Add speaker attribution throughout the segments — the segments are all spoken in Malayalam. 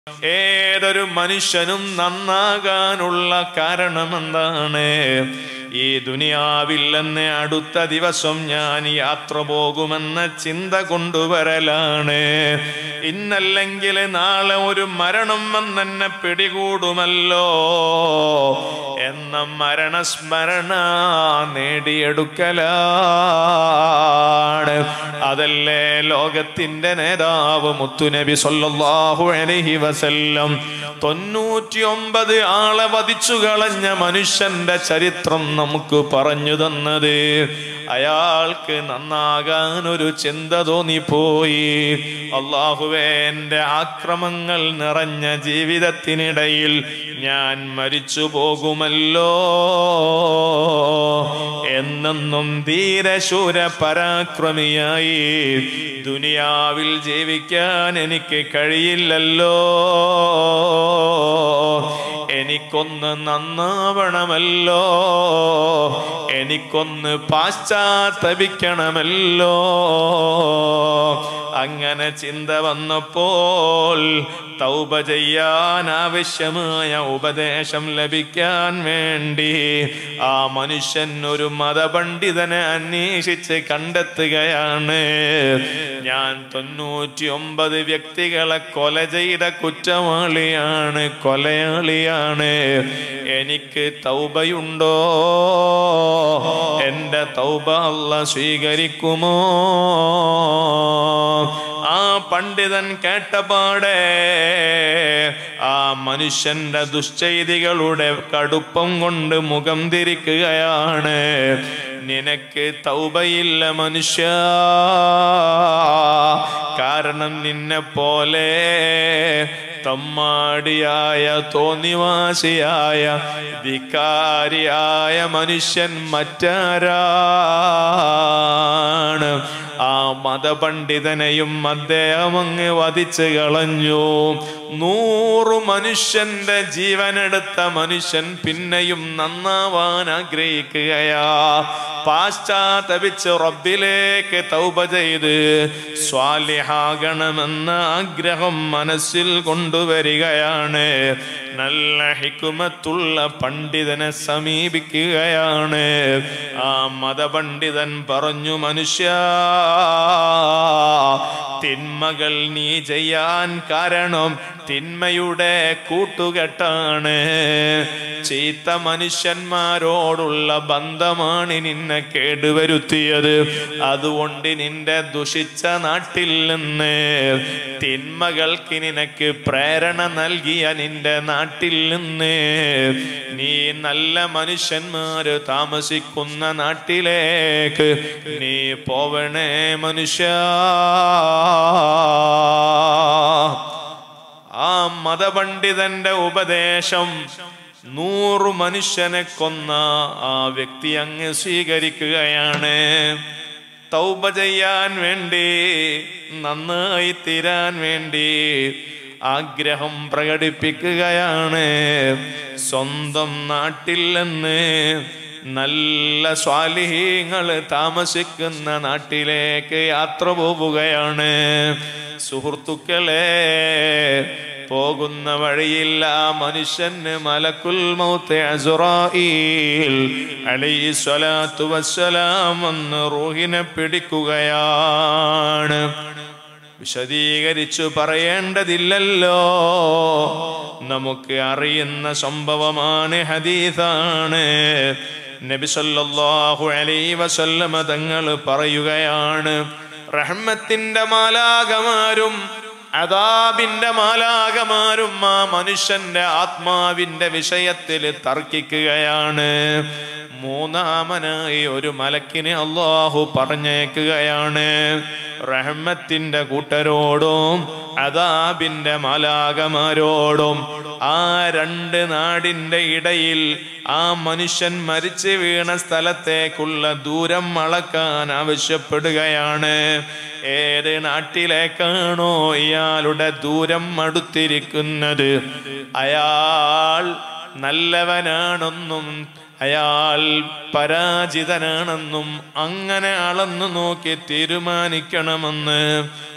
Speaker 1: ഏതൊരു മനുഷ്യനും നന്നാകാനുള്ള കാരണം എന്താണ് ഈ ദുനിയാവിൽ നിന്ന് അടുത്ത ദിവസം ഞാൻ യാത്ര പോകുമെന്ന ചിന്ത കൊണ്ടുവരലാണ് ഇന്നല്ലെങ്കിൽ നാളെ ഒരു മരണം വന്നെന്നെ പിടികൂടുമല്ലോ എന്ന മരണസ്മരണ നേടിയെടുക്കലാണ് അതല്ലേ ലോകത്തിന്റെ നേതാവ് മുത്തുനബി സല്ലല്ലാഹു അലൈഹി വസല്ലം തൊണ്ണൂറ്റിയൊമ്പത് ആളെ വധിച്ചു കളഞ്ഞ മനുഷ്യന്റെ ചരിത്രം നമുക്ക് പറഞ്ഞു തന്നത് അയാൾക്ക് നന്നാകാൻ ഒരു ചിന്ത തോന്നിപ്പോയി അള്ളാഹുവേ എൻ്റെ ആക്രമങ്ങൾ നിറഞ്ഞ ജീവിതത്തിനിടയിൽ ഞാൻ മരിച്ചു പോകുമല്ലോ എന്നെന്നും ധീരശൂര പരാക്രമിയായി ദുനിയാവിൽ ജീവിക്കാൻ എനിക്ക് കഴിയില്ലല്ലോ എനിക്കൊന്ന് നന്നാവണമല്ലോ എനിക്കൊന്ന് പാശ്ചാത്തപിക്കണമല്ലോ അങ്ങനെ ചിന്ത വന്നപ്പോൾ തൗബ ചെയ്യാൻ ആവശ്യമായ ഉപദേശം ലഭിക്കാൻ വേണ്ടി ആ മനുഷ്യൻ ഒരു മതപണ്ഡിതനെ അന്വേഷിച്ച് കണ്ടെത്തുകയാണ് ഞാൻ തൊണ്ണൂറ്റി ഒമ്പത് വ്യക്തികളെ കൊല ചെയ്ത കുറ്റവാളിയാണ് കൊലയാളിയാണ് എനിക്ക് തൗബയുണ്ടോ എന്റെ തൗബ അല്ല സ്വീകരിക്കുമോ ആ പണ്ഡിതൻ കേട്ടപാടെ ആ മനുഷ്യന്റെ ദുശ്ചെയ്തികളുടെ കടുപ്പം കൊണ്ട് മുഖം തിരിക്കുകയാണ് നിനക്ക് തൗബയില്ല മനുഷ്യ കാരണം നിന്നെ പോലെ തമ്മാടിയായ തോന്നിവാസിയായ ധിക്കാരിയായ മനുഷ്യൻ മറ്റാരാണ് ആ മതപണ്ഡിതനെയും അദ്ദേഹം അങ്ങ് വധിച്ചു കളഞ്ഞു നൂറു മനുഷ്യന്റെ ജീവനെടുത്ത മനുഷ്യൻ പിന്നെയും നന്നാവാൻ ആഗ്രഹിക്കുകയാ പാശ്ചാത്തപിച്ച് റബ്ബിലേക്ക് തൗബ ചെയ്ത് സ്വാലിഹാകണമെന്ന ആഗ്രഹം മനസ്സിൽ കൊണ്ടുവരികയാണ് നല്ല ഹിക്കുമത്തുള്ള പണ്ഡിതനെ സമീപിക്കുകയാണ് ആ മതപണ്ഡിതൻ പറഞ്ഞു മനുഷ്യ തിന്മകൾ നീ ചെയ്യാൻ കാരണം തിന്മയുടെ കൂട്ടുകെട്ടാണ് ചീത്ത മനുഷ്യന്മാരോടുള്ള ബന്ധമാണ് നിന്നെ കേടുവരുത്തിയത് അതുകൊണ്ട് നിന്റെ ദുഷിച്ച നാട്ടിൽ നിന്ന് തിന്മകൾക്ക് നിനക്ക് പ്രേരണ നൽകിയ നിന്റെ നാട്ടിൽ നിന്ന് നീ നല്ല മനുഷ്യന്മാര് താമസിക്കുന്ന നാട്ടിലേക്ക് നീ പോവണേ മനുഷ്യ ആ മതപണ്ഡിതന്റെ ഉപദേശം നൂറു മനുഷ്യനെ കൊന്ന ആ വ്യക്തി അങ്ങ് സ്വീകരിക്കുകയാണ് തൗബ ചെയ്യാൻ വേണ്ടി നന്നായി തീരാൻ വേണ്ടി ആഗ്രഹം പ്രകടിപ്പിക്കുകയാണ് സ്വന്തം നാട്ടിൽ നിന്ന് നല്ല സ്വാലിഹീങ്ങൾ താമസിക്കുന്ന നാട്ടിലേക്ക് യാത്ര പോവുകയാണ് സുഹൃത്തുക്കളെ പോകുന്ന വഴിയിൽ ആ മനുഷ്യന് മലക്കുൽ മൗത്ത് അസുറായിൽ അലൈഹി സ്വലാത്തു വസ്സലാം എന്ന് റൂഹിനെ പിടിക്കുകയാണ് വിശദീകരിച്ചു പറയേണ്ടതില്ലല്ലോ നമുക്ക് അറിയുന്ന സംഭവമാണ് ഹദീസാണ് നബി സല്ലല്ലാഹു അലൈഹി വസല്ലമ തങ്ങൾ പറയുകയാണ് റഹ്മത്തിന്റെ മാലാകമാരും അതാബിന്റെ മാലാകമാരും ആ മനുഷ്യന്റെ ആത്മാവിന്റെ വിഷയത്തിൽ തർക്കിക്കുകയാണ് മൂന്നാമനായി ഒരു മലക്കിനെ അള്ളാഹു പറഞ്ഞേക്കുകയാണ് റഹ്മത്തിന്റെ കൂട്ടരോടും അതാബിന്റെ മാലാകമാരോടും ആ രണ്ട് നാടിന്റെ ഇടയിൽ ആ മനുഷ്യൻ മരിച്ചു വീണ സ്ഥലത്തേക്കുള്ള ദൂരം അളക്കാൻ ആവശ്യപ്പെടുകയാണ് ഏത് നാട്ടിലേക്കാണോ ഇയാളുടെ ദൂരം അടുത്തിരിക്കുന്നത് അയാൾ നല്ലവനാണെന്നും അയാൾ പരാജിതനാണെന്നും അങ്ങനെ അളന്നു നോക്കി തീരുമാനിക്കണമെന്ന്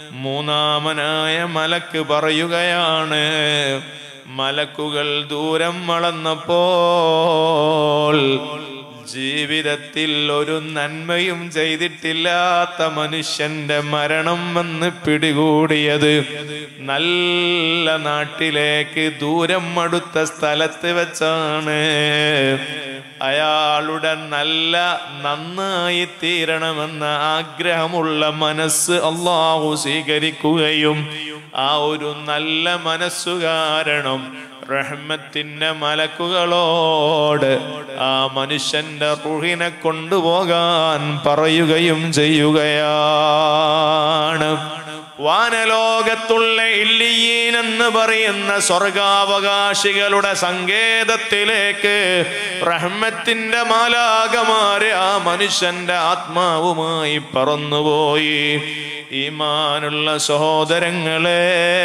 Speaker 1: മൂന്നാമനായ മലക്ക് പറയുകയാണ് മലക്കുകൾ ദൂരം വളർന്നപ്പോൾ ജീവിതത്തിൽ ഒരു നന്മയും ചെയ്തിട്ടില്ലാത്ത മനുഷ്യന്റെ മരണം വന്ന് പിടികൂടിയത് നല്ല നാട്ടിലേക്ക് ദൂരം അടുത്ത സ്ഥലത്ത് വെച്ചാണ് അയാളുടെ നല്ല നന്നായി തീരണമെന്ന ആഗ്രഹമുള്ള മനസ്സ് അള്ളാഹു സ്വീകരിക്കുകയും ആ ഒരു നല്ല മനസ്സു കാരണം റഹ്മത്തിന്റെ മലക്കുകളോട് ആ മനുഷ്യന്റെ റുഹിനെ കൊണ്ടുപോകാൻ പറയുകയും ചെയ്യുകയാണ് വാനലോകത്തുള്ള ഇല്ലിയീൻ എന്ന് പറയുന്ന സ്വർഗാവകാശികളുടെ സങ്കേതത്തിലേക്ക് റഹ്മത്തിന്റെ മാലാകമാര് ആ മനുഷ്യന്റെ ആത്മാവുമായി പറന്നുപോയി ഈമാനുള്ള സഹോദരങ്ങളെ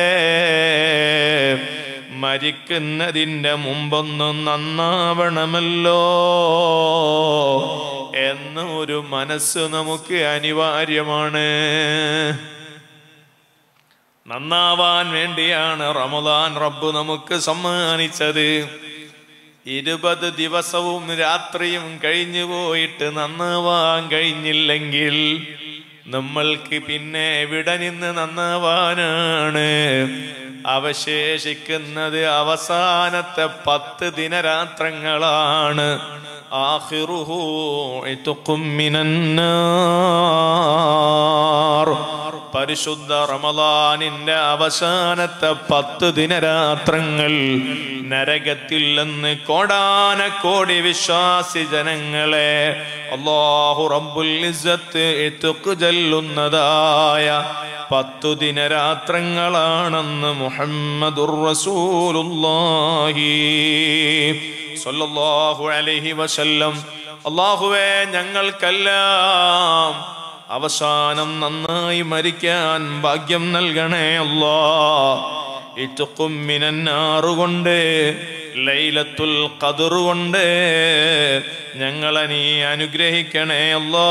Speaker 1: മരിക്കുന്നതിൻ്റെ മുമ്പൊന്നും നന്നാവണമല്ലോ എന്ന ഒരു മനസ്സ് നമുക്ക് അനിവാര്യമാണ് നന്നാവാൻ വേണ്ടിയാണ് റമദാൻ റബ്ബ് നമുക്ക് സമ്മാനിച്ചത് ഇരുപത് ദിവസവും രാത്രിയും കഴിഞ്ഞു പോയിട്ട് നന്നാവാൻ കഴിഞ്ഞില്ലെങ്കിൽ നമ്മൾക്ക് പിന്നെ എവിടെ നിന്ന് നന്നാവാനാണ് അവശേഷിക്കുന്നത് അവസാനത്തെ പത്ത് ദിനരാത്രങ്ങളാണ് ആഖിറുഹു ഇതുഖും മിനന്നാർ പരിശുദ്ധ റമദാനിന്റെ അവസാനത്തെ പത്ത് ദിനരാത്രങ്ങൾ നരകത്തിൽ നിന്ന് കോടാനക്കോടി വിശ്വാസി ജനങ്ങളെ അള്ളാഹു റബ്ബുൽ ഇസ്സത്ത് ഇതുഖ് ചൊല്ലുന്നതായ പത്തു ദിനരാത്രങ്ങളാണെന്ന് മുഹമ്മദുർ റസൂലുള്ളാഹി സ്വല്ലല്ലാഹു അലൈഹി വസല്ലം അള്ളാഹുവേ ഞങ്ങൾക്കെല്ലാം അവസാനം നന്നായി മരിക്കാൻ ഭാഗ്യം നൽകണേ അല്ലാ ഇത്തുക്കും മിനന്നാറുകൊണ്ട് ലൈലത്തുൽ ഖദർ കൊണ്ട് ഞങ്ങളെ നീ അനുഗ്രഹിക്കണേ അല്ലാ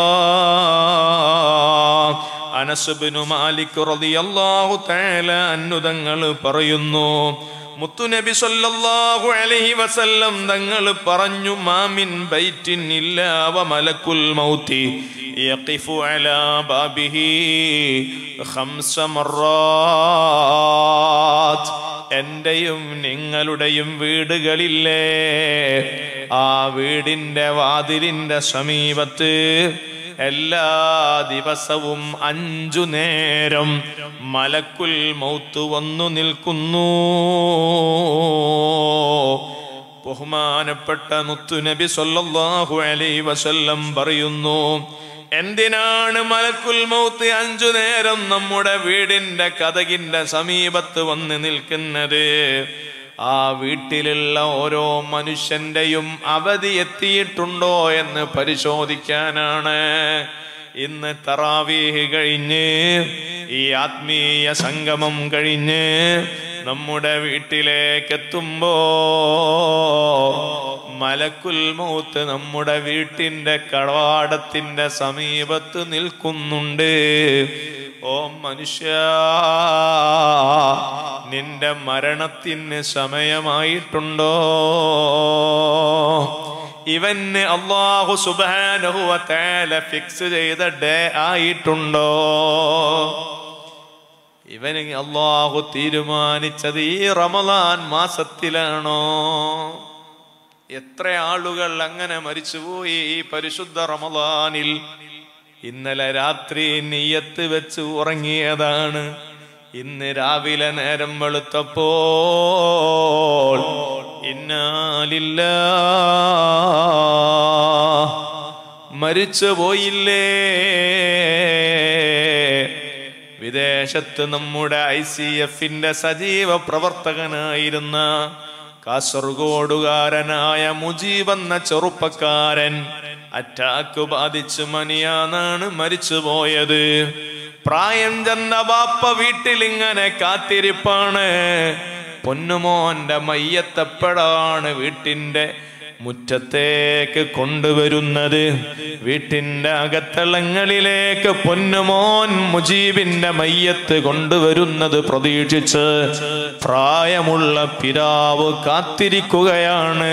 Speaker 1: അനസുബിനു മാലിക് റളിയല്ലാഹു തആല അന്നുതങ്ങൾ പറയുന്നു മുത്തുനബി സല്ലല്ലാഹു അലൈഹി വസല്ലം തങ്ങൾ പറഞ്ഞു മാമിൻ ബൈറ്റിൻ ഇല്ലാ വ മലക്കുൽ മൗതി യഖിഫു അലാ ബാബിഹി ഖംസ മറാത്ത് എന്റെയും നിങ്ങളുടെയും വീടുകളില്ലേ ആ വീടിന്റെ വാതിലിന്റെ സമീപത്ത് എല്ലാ ദിവസവും അഞ്ചു നേരം മലക്കുൽ മൗത്ത് വന്നു നിൽക്കുന്നു ബഹുമാനപ്പെട്ട മുത്തുനബി സല്ലല്ലാഹു അലൈഹി വസല്ലം പറയുന്നു എന്തിനാണ് മലക്കുൽ മൗത്ത് അഞ്ചു നേരം നമ്മുടെ വീടിന്റെ കഥകിന്റെ സമീപത്ത് വന്ന് നിൽക്കുന്നത് ആ വീട്ടിലുള്ള ഓരോ മനുഷ്യന്റെയും അവധി എത്തിയിട്ടുണ്ടോ എന്ന് പരിശോധിക്കാനാണ് ഇന്ന് തറാവീഹ് കഴിഞ്ഞ് ഈ ആത്മീയ സംഗമം കഴിഞ്ഞ് നമ്മുടെ വീട്ടിലേക്ക് എത്തുമ്പോ മലക്കുൽ മൗത്ത് നമ്മുടെ വീട്ടിന്റെ കവാടത്തിന്റെ സമീപത്ത് നിൽക്കുന്നുണ്ട് ഓ മനുഷ്യ നിന്റെ മരണത്തിന് സമയമായിട്ടുണ്ടോ ഇവന് അള്ളാഹു സുബാനഹുവ തേല ഫിക്സ് ചെയ്ത ഡേ ആയിട്ടുണ്ടോ ഇവന് അള്ളാഹു തീരുമാനിച്ചത് ഈ റമദാൻ മാസത്തിലാണോ എത്ര ആളുകൾ അങ്ങനെ മരിച്ചുപോയി ഈ പരിശുദ്ധ റമദാനിൽ ഇന്നലെ രാത്രി നെയ്യത്ത് വെച്ച് ഉറങ്ങിയതാണ് ഇന്ന് രാവിലെ നേരം വെളുത്തപ്പോൾ ഇന്നാലില്ല മരിച്ചു പോയില്ലേ വിദേശത്ത് നമ്മുടെ ഐ സി എഫിന്റെ സജീവ പ്രവർത്തകനായിരുന്ന കാസർഗോഡുകാരനായ മുജീബ് എന്ന ചെറുപ്പക്കാരൻ അറ്റാക്ക് ബാധിച്ച് മനിയാന്നാണ് മരിച്ചുപോയത് പ്രായം ചെന്ന ബാപ്പ വീട്ടിൽ ഇങ്ങനെ കാത്തിരിപ്പാണ് പൊന്നുമോന്റെ മയ്യത്തെപ്പെടാണ് വീട്ടിന്റെ മുറ്റത്തേക്ക് കൊണ്ടുവരുന്നത് വീട്ടിന്റെ അകത്തളങ്ങളിലേക്ക് പൊന്നുമോൻ മുജീബിന്റെ മയ്യത്ത് കൊണ്ടുവരുന്നത് പ്രതീക്ഷിച്ച് പ്രായമുള്ള പിതാവ് കാത്തിരിക്കുകയാണ്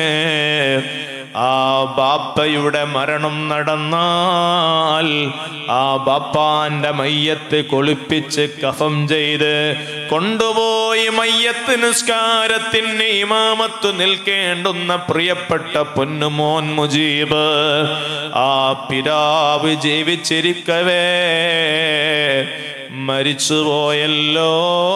Speaker 1: ആ ബാപ്പയുടെ മരണം നടന്നാൽ ആ ബാപ്പാന്റെ മയ്യത്ത് കുളിപ്പിച്ച് കഫം ചെയ്ത് കൊണ്ടുപോയി മയ്യത്ത് നിസ്കാരത്തിന് ഇമാമത്ത് നിൽക്കേണ്ടുന്ന പ്രിയപ്പെട്ട പൊന്നുമോൻ മുജീബ് ആ പിതാവ് ജീവിച്ചിരിക്കവേ മരിച്ചുപോയല്ലോ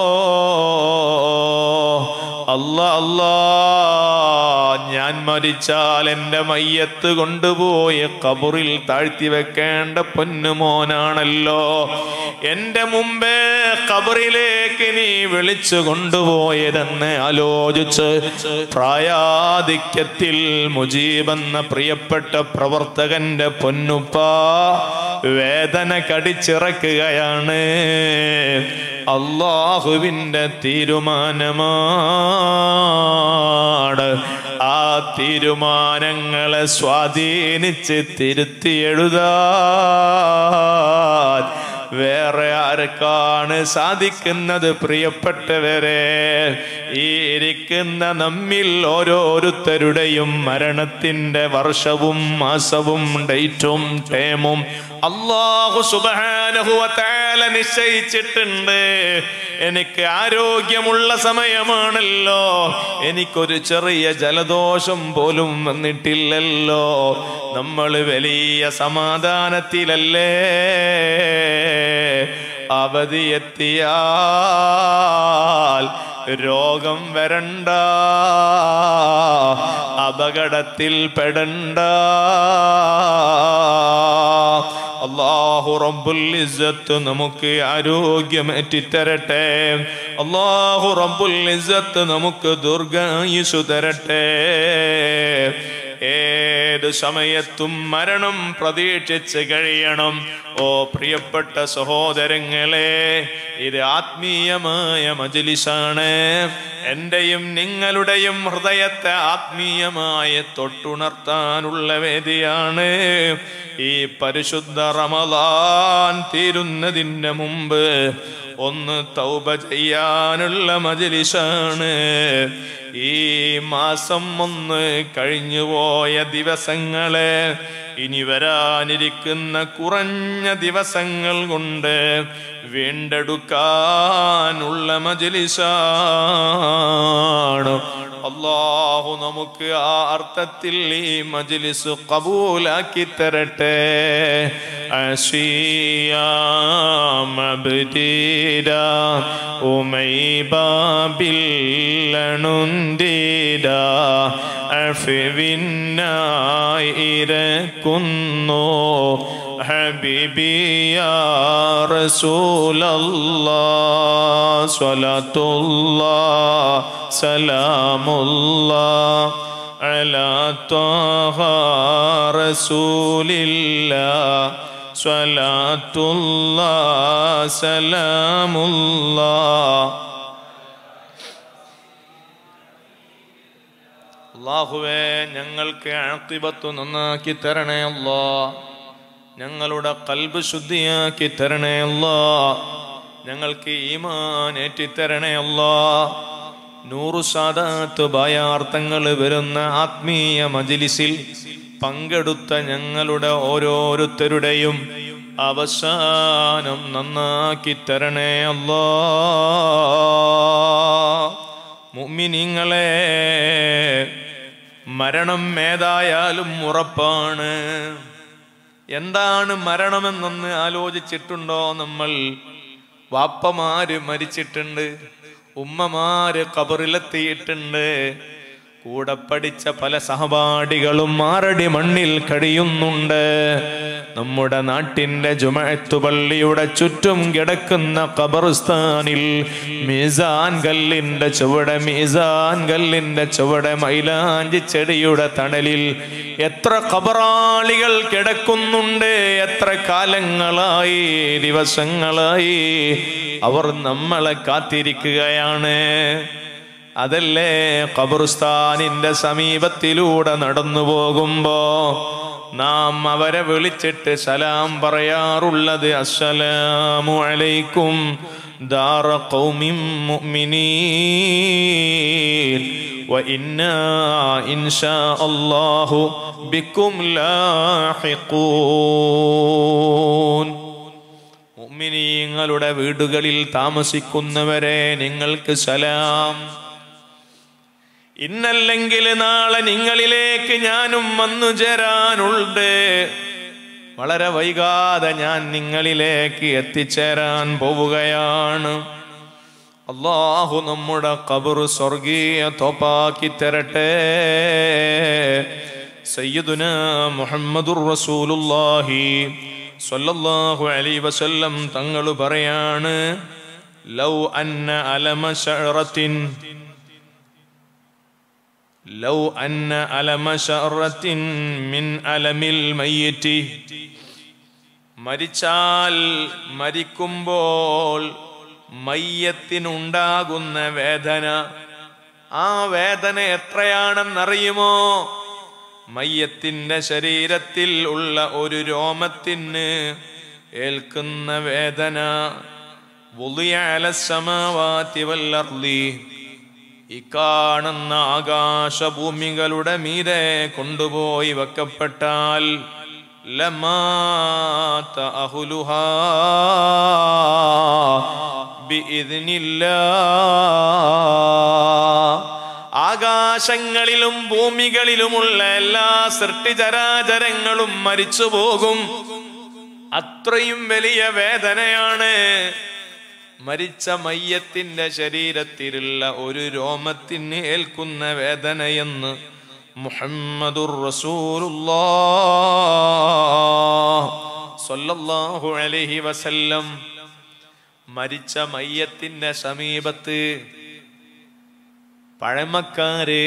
Speaker 1: അല്ല അല്ലാ ഞാൻ മരിച്ചാൽ എൻ്റെ മയ്യത്ത് കൊണ്ടുപോയി കബറിൽ താഴ്ത്തി വെക്കേണ്ട പൊന്നുമോനാണല്ലോ എൻ്റെ മുമ്പേ കബറിലേക്ക് നീ വിളിച്ചു കൊണ്ടുപോയതെന്ന് ആലോചിച്ച് പ്രായാധിക്യത്തിൽ മുജീബെന്ന പ്രിയപ്പെട്ട പ്രവർത്തകന്റെ പൊന്നുപ്പ വേദന കടിച്ചിറക്കുകയാണ് അള്ളാഹുവിൻ്റെ തീരുമാനമാണ് ആ തീരുമാനങ്ങളെ സ്വാധീനിച്ച് തിരുത്തി എഴുതാൻ വേറെ ആർക്കാണ് സാധിക്കുന്നത് പ്രിയപ്പെട്ടവരെ ഈ ഇരിക്കുന്ന നമ്മിൽ ഓരോരുത്തരുടെയും മരണത്തിന്റെ വർഷവും മാസവും ഡേറ്റും ടേമും അള്ളാഹു സുബാനഹുവല നിശ്ചയിച്ചിട്ടുണ്ട് എനിക്ക് ആരോഗ്യമുള്ള സമയമാണല്ലോ എനിക്കൊരു ചെറിയ ജലദോഷം പോലും വന്നിട്ടില്ലല്ലോ നമ്മൾ വലിയ സമാധാനത്തിലല്ലേ അവധി എത്തിയാൽ രോഗം വരണ്ട അപകടത്തിൽ പെടണ്ട അള്ളാഹു റബ്ബുൽ ഇസ്സത്ത് നമുക്ക് ആരോഗ്യം എത്തിത്തരട്ടെ അള്ളാഹു റബ്ബുൽ ഇസ്സത്ത് നമുക്ക് ദുർഗായുസു തരട്ടെ ഏത് സമയത്തും മരണം പ്രതീക്ഷിച്ച് കഴിയണം ഓ പ്രിയപ്പെട്ട സഹോദരങ്ങളെ ഇത് ആത്മീയമായ മജലിസാണ് എന്റെയും നിങ്ങളുടെയും ഹൃദയത്തെ ആത്മീയമായി തൊട്ടുണർത്താനുള്ള വേദിയാണ് ഈ പരിശുദ്ധ റമലാൻ തീരുന്നതിന് മുമ്പ് ഒന്ന് തൗബ ചെയ്യാനുള്ള മജലിസാണ് ഈ മാസം ഒന്ന് കഴിഞ്ഞുപോയ ദിവസങ്ങളെ ഇനി വരാനിരിക്കുന്ന കുറഞ്ഞ ദിവസങ്ങൾ കൊണ്ട് വീണ്ടെടുക്കാനുള്ള മജലിസാണ് അള്ളാഹു നമുക്ക് ആ അർത്ഥത്തിൽ ഈ മജ്ലിസ് കബൂലാക്കി തരട്ടെ അസിയാമബ്ദീര ഉമൈബാബില്ലണുന്തീര അഫിവിന്നായി ഇരക്കുന്നു ഹബീബിയ റസൂലല്ലാ സ്വലത്തുല്ലാ സലാമുല്ലാ على طه رسول الله صلاة الله سلام الله അള്ളാഹുവേ ഞങ്ങൾക്ക് ആക്കിബത്ത് നന്നാക്കി തരണേ അല്ലാ ഞങ്ങളുടെ കൽബ് ശുദ്ധിയാക്കി തരണേ അല്ലാ ഞങ്ങൾക്ക് ഈമാൻ ഏറ്റിത്തരണേ അല്ലാ നൂറു സാദാത്ത് ഭയാർത്ഥങ്ങൾ വരുന്ന ആത്മീയ മജിലിസിൽ പങ്കെടുത്ത ഞങ്ങളുടെ ഓരോരുത്തരുടെയും അവസാനം നന്നാക്കി തരണേ അല്ലാ മുഅ്മിനീങ്ങളെ മരണം ഏതായാലും ഉറപ്പാണ് എന്താണ് മരണമെന്നൊന്ന് ആലോചിച്ചിട്ടുണ്ടോ നമ്മൾ വാപ്പമാര് മരിച്ചിട്ടുണ്ട് ഉമ്മമാര് കബറിലെത്തിയിട്ടുണ്ട് കൂടെ പഠിച്ച പല സഹപാഠികളും മാറടി മണ്ണിൽ കഴിയുന്നുണ്ട് നമ്മുടെ നാട്ടിന്റെ ജുമഅത്ത് പള്ളിയുടെ ചുറ്റും കിടക്കുന്ന ഖബർസ്ഥാനിൽ മീസാൻ കല്ലിന്റെ ചുവടെ മീസാൻ കല്ലിന്റെ ചുവടെ മൈലാഞ്ചി ചെടിയുടെ തണലിൽ എത്ര ഖബറാളികൾ കിടക്കുന്നുണ്ട് എത്ര കാലങ്ങളായി ദിവസങ്ങളായി അവർ നമ്മളെ കാത്തിരിക്കുകയാണ് അതല്ലേ ഖബർസ്ഥാനിന്റെ സമീപത്തിലൂടെ നടന്നു പോകുമ്പോ നാം അവരെ വിളിച്ചിട്ട് സലാം പറയാറുള്ളത് അസ്സലാമു അലൈക്കും ദാറ ഖൗമിൻ മുഅ്മിനീൻ وإنا إن شاء الله بكم لاحقون മുഅ്മിനീങ്ങളുടെ വീടുകളിൽ താമസിക്കുന്നവരെ നിങ്ങൾക്ക് സലാം ഇന്നല്ലെങ്കിൽ നാളെ നിങ്ങളിലേക്ക് ഞാനും വന്നു ചേരാനുണ്ട് വളരെ വൈകാതെ ഞാൻ നിങ്ങളിലേക്ക് എത്തിച്ചേരാൻ പോവുകയാണ് അള്ളാഹു നമ്മുടെ കബർ സ്വർഗീയ തോപ്പാക്കി തരട്ടെ സയ്യിദുന മുഹമ്മദുർ റസൂലുള്ളാഹി സ്വല്ലല്ലാഹു അലൈഹി വസല്ലം തങ്ങൾ പറയാണ് ലൗ അന്ന അലമ ശഅറത്തിൻ ലൗ അന്ന അലമ ശഅറത്തിൻ മിൻ അലമിൽ മയ്യിറ്റി മരിച്ചാൽ മരിക്കുമ്പോൾ മയ്യത്തിനുണ്ടാകുന്ന വേദന ആ വേദന എത്രയാണെന്നറിയുമോ മയ്യത്തിന്റെ ശരീരത്തിൽ ഉള്ള ഒരു രോമത്തിന് ഏൽക്കുന്ന വേദന വുളിയാലസമാവാത്തി വല്ലർലി ഈ കാണുന്ന ആകാശഭൂമികളുടെ മീതെ കൊണ്ടുപോയി വെക്കപ്പെട്ടാൽ ലമാത അഹുലുഹാ ആകാശങ്ങളിലും ഭൂമികളിലുമുള്ള എല്ലാ സൃഷ്ടിചരാചരങ്ങളും മരിച്ചു പോകും അത്രയും വലിയ വേദനയാണ് മരിച്ച മയ്യത്തിന്റെ ശരീരത്തിലുള്ള ഒരു രോമത്തിന് ഏൽക്കുന്ന വേദനയെന്ന് മുഹമ്മദുർ റസൂലുള്ളാഹു അലൈഹി വസല്ലം മരിച്ച മയ്യത്തിന്റെ സമീപത്ത് പഴമക്കാര്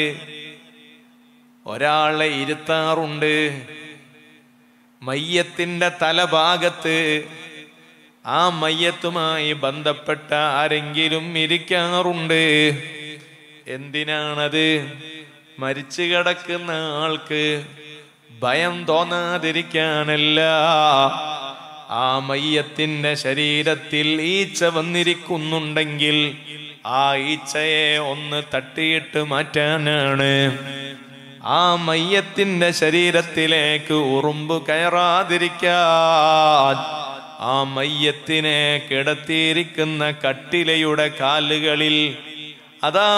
Speaker 1: ഒരാളെ ഇരുത്താറുണ്ട് മയ്യത്തിന്റെ തലഭാഗത്ത് ആ മയ്യത്തുമായി ബന്ധപ്പെട്ട ആരെങ്കിലും ഇരിക്കാറുണ്ട് എന്തിനാണത് മരിച്ചു കിടക്കുന്ന ആൾക്ക് ഭയം തോന്നാതിരിക്കാനല്ല ആ മയ്യത്തിന്റെ ശരീരത്തിൽ ഈച്ച വന്നിരിക്കുന്നുണ്ടെങ്കിൽ ആ ഈച്ചയെ ഒന്ന് തട്ടിയിട്ട് മാറ്റാനാണ് ആ മയ്യത്തിന്റെ ശരീരത്തിലേക്ക് ഉറുമ്പ് കയറാതിരിക്കാൻ ആ മയ്യത്തിനെ കിടത്തിയിരിക്കുന്ന കട്ടിലയുടെ കാലുകളിൽ അതാ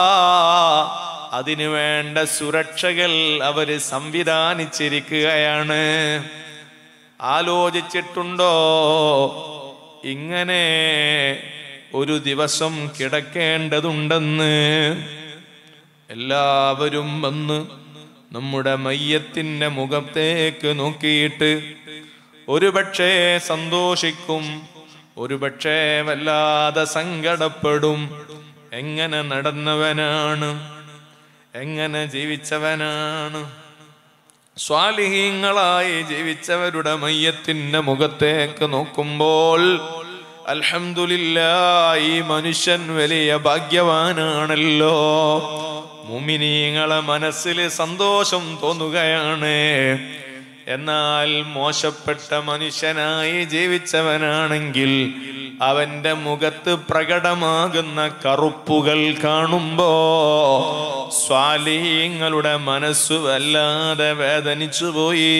Speaker 1: അതിനു വേണ്ട സുരക്ഷകൾ അവര് സംവിധാനിച്ചിരിക്കുകയാണ് ആലോചിച്ചിട്ടുണ്ടോ ഇങ്ങനെ ഒരു ദിവസം കിടക്കേണ്ടതുണ്ടെന്ന് എല്ലാവരും വന്ന് നമ്മുടെ മയ്യത്തിന്റെ മുഖത്തേക്ക് നോക്കിയിട്ട് ഒരുപക്ഷേ സന്തോഷിക്കും ഒരുപക്ഷേ വല്ലാതെ സങ്കടപ്പെടും എങ്ങനെ നടന്നവനാണ് എങ്ങനെ ജീവിച്ചവനാണ് സ്വാലിഹീങ്ങളായി ജീവിച്ചവരുടെ മയ്യത്തിന്റെ മുഖത്തേക്ക് നോക്കുമ്പോൾ അൽഹംദുലില്ല ഈ മനുഷ്യൻ വലിയ ഭാഗ്യവാനാണല്ലോ മുമിനീങ്ങളെ മനസ്സിൽ സന്തോഷം തോന്നുകയാണ് എന്നാൽ മോശപ്പെട്ട മനുഷ്യനായി ജീവിച്ചവനാണെങ്കിൽ അവന്റെ മുഖത്ത് പ്രകടമാകുന്ന കറുപ്പുകൾ കാണുമ്പോ സ്വാലീങ്ങളുടെ മനസ്സു വല്ലാതെ വേദനിച്ചു പോയി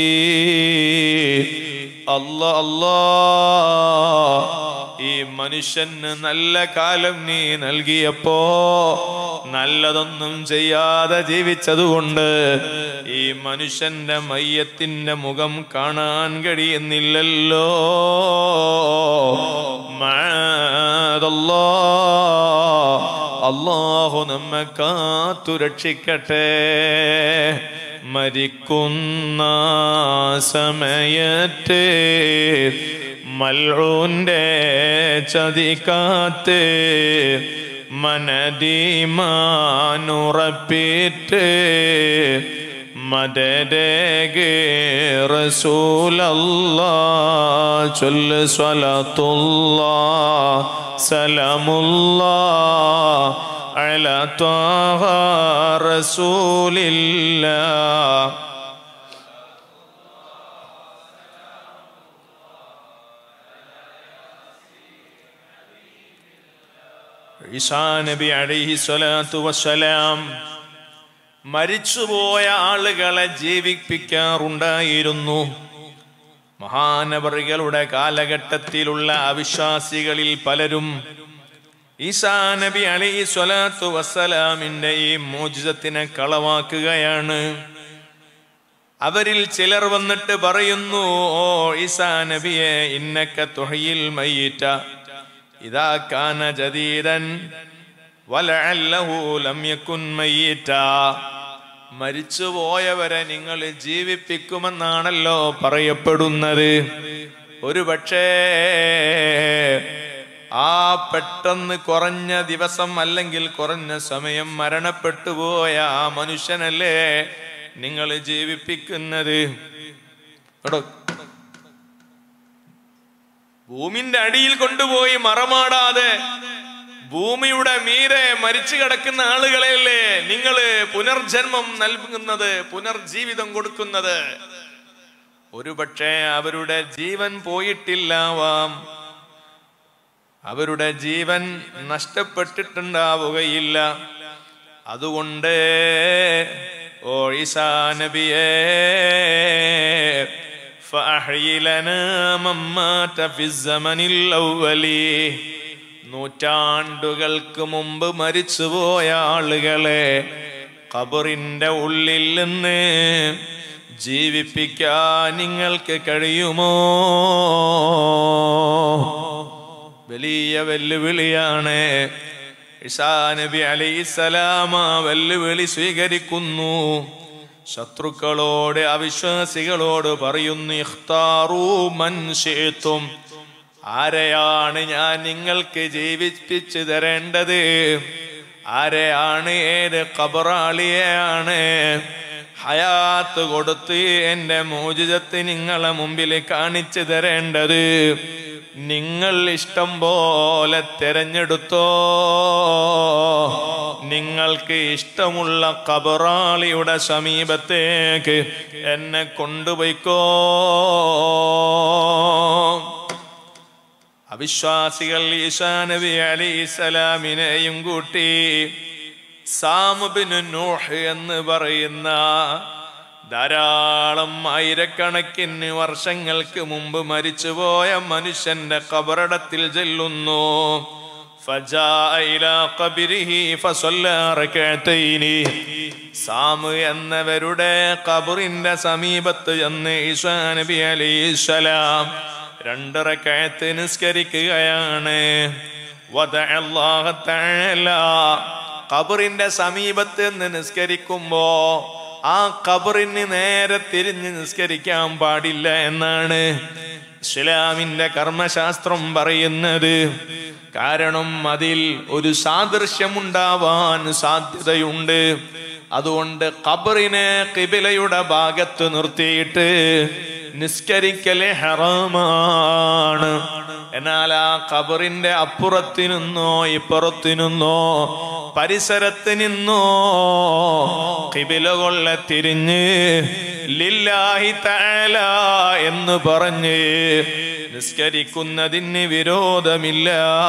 Speaker 1: അല്ല അല്ലാ ഈ മനുഷ്യന് നല്ല കാലം നീ നൽകിയപ്പോ നല്ലതൊന്നും ചെയ്യാതെ ജീവിച്ചതുകൊണ്ട് ഈ മനുഷ്യന്റെ മയ്യത്തിന്റെ മുഖം കാണാൻ കഴിയുന്നില്ലല്ലോ മാതല്ലാ അള്ളാഹു നമ്മെ കാത്തു രക്ഷിക്കട്ടെ മരിക്കുന്ന സമയത്ത് മൽഊന്റെ ചതിക്കാത്ത് മനദീമാനുറപ്പിറ്റ് മദരേകെ റസൂലല്ലാ ചൊല്ല് സ്വലത്തുല്ലാ സലമുല്ലാ على طه رسول الله ഈസാ നബി അലൈഹി സ്വലാത്തു വസ്സലാം മരിച്ചുപോയ ആളുകളെ ജീവിപ്പിക്കാറുണ്ടായിരുന്നു മഹാനവറികളുടെ കാലഘട്ടത്തിലുള്ള അവിശ്വാസികളിൽ പലരും ഈസാ നബി അലൈഹി സ്വലാത്തു വസ്സലാമിന്റെ ഈ മോചിതത്തിനെ കളവാക്കുകയാണ് അവരിൽ ചിലർ വന്നിട്ട് പറയുന്നു ഓ ഈസാ നബിയെ ഇന്നക്ക തുഹയിൽ മയ്യിറ്റ ഇതാ കാന ജദീദൻ വലഅല്ലഹു ലം യകുൻ മയ്യിറ്റ മരിച്ചുപോയവരെ നിങ്ങൾ ജീവിപ്പിക്കുമെന്നാണല്ലോ പറയപ്പെടുന്നത് ഒരു പക്ഷേ ആ പെട്ടെന്ന് കുറഞ്ഞ ദിവസം അല്ലെങ്കിൽ കുറഞ്ഞ സമയം മരണപ്പെട്ടു പോയ ആ മനുഷ്യനല്ലേ നിങ്ങൾ ജീവിപ്പിക്കുന്നത് എടോ ഭൂമിന്റെ അടിയിൽ കൊണ്ടുപോയി മറമാടാതെ ഭൂമിയുടെ മീരെ മരിച്ചു കിടക്കുന്ന ആളുകളെയല്ലേ നിങ്ങള് പുനർജന്മം നൽകുന്നത് പുനർജീവിതം കൊടുക്കുന്നത് ഒരുപക്ഷെ അവരുടെ ജീവൻ പോയിട്ടില്ലാവാം അവരുടെ ജീവൻ നഷ്ടപ്പെട്ടിട്ടുണ്ടാവുകയില്ല അതുകൊണ്ട് ഓ ഈസാ നബിയേ فأحيي لنا من مات في الزمن الأول നൂറ്റാണ്ടുകൾക്ക് മുമ്പ് മരിച്ചുപോയ ആളുകളെ ഖബറിന്റെ ഉള്ളിൽ നിന്ന് ജീവിപ്പിക്കാൻ നിങ്ങൾക്ക് കഴിയുമോ വലിയ വെല്ലുവിളിയാണ് ഇസാ നബി അലൈസലാമ വെല്ലുവിളി സ്വീകരിക്കുന്നു ശത്രുക്കളോട് അവിശ്വാസികളോട് പറയുന്നു ഇഖ്താറൂ മൻ ശിഅ്തും ആരെയാണ് ഞാൻ നിങ്ങൾക്ക് ജീവിപ്പിച്ചു തരേണ്ടത് ആരെയാണ് ഏത് കബറാളിയെയാണ് ഹയാത്ത് കൊടുത്ത് എന്റെ മോചിതത്ത് നിങ്ങളെ മുമ്പിൽ കാണിച്ചു തരേണ്ടത് നിങ്ങൾ ഇഷ്ടം പോലെ തെരഞ്ഞെടുത്തോ നിങ്ങൾക്ക് ഇഷ്ടമുള്ള കബറാളിയുടെ സമീപത്തേക്ക് എന്നെ കൊണ്ടുപോയിക്കോ അവിശ്വാസികൾ ഈസാ നബി അലൈസലാമിനെയും കൂട്ടി സാമുബിന് നൂഹ് എന്ന് പറയുന്ന ധാരാളം ആയിരക്കണക്കിന് വർഷങ്ങൾക്ക് മുമ്പ് മരിച്ചുപോയ മനുഷ്യന്റെ കബറടത്തിൽ ചെല്ലുന്നു فجاء إلى قبره فصلى ركعتين സാമ് എന്നവരുടെ കബറിന്റെ സമീപത്ത് ചെന്ന് ഈസാ നബി അലൈഹിസ്സലാം രണ്ടറക്കയത്ത് നിസ്കരിക്കുകയാണ് വദഅ അല്ലാഹ തആല ഖബറിന്റെ സമീപത്ത് നിന്ന് നിസ്കരിക്കുമ്പോ ആ ഖബറിന് നേരെ തിരിഞ്ഞ് നിസ്കരിക്കാൻ പാടില്ല എന്നാണ് ഇസ്ലാമിന്റെ കർമ്മശാസ്ത്രം പറയുന്നത് കാരണം അതിൽ ഒരു സാദൃശ്യമുണ്ടാവാൻ സാധ്യതയുണ്ട് അതുകൊണ്ട് ഖബറിനെ കിബിലയുടെ ഭാഗത്ത് നിർത്തിയിട്ട് നിസ്കരിക്കല് ഹറാമാണ് എന്നാൽ ആ ഖബറിന്റെ അപ്പുറത്തു നിന്നോ ഇപ്പുറത്തു നിന്നോ പരിസരത്ത് നിന്നോ കിബില കൊള്ള തിരിഞ്ഞ് ലില്ലാഹി തആല എന്ന് പറഞ്ഞ് നിസ്കരിക്കുന്നതിന് വിരോധമില്ല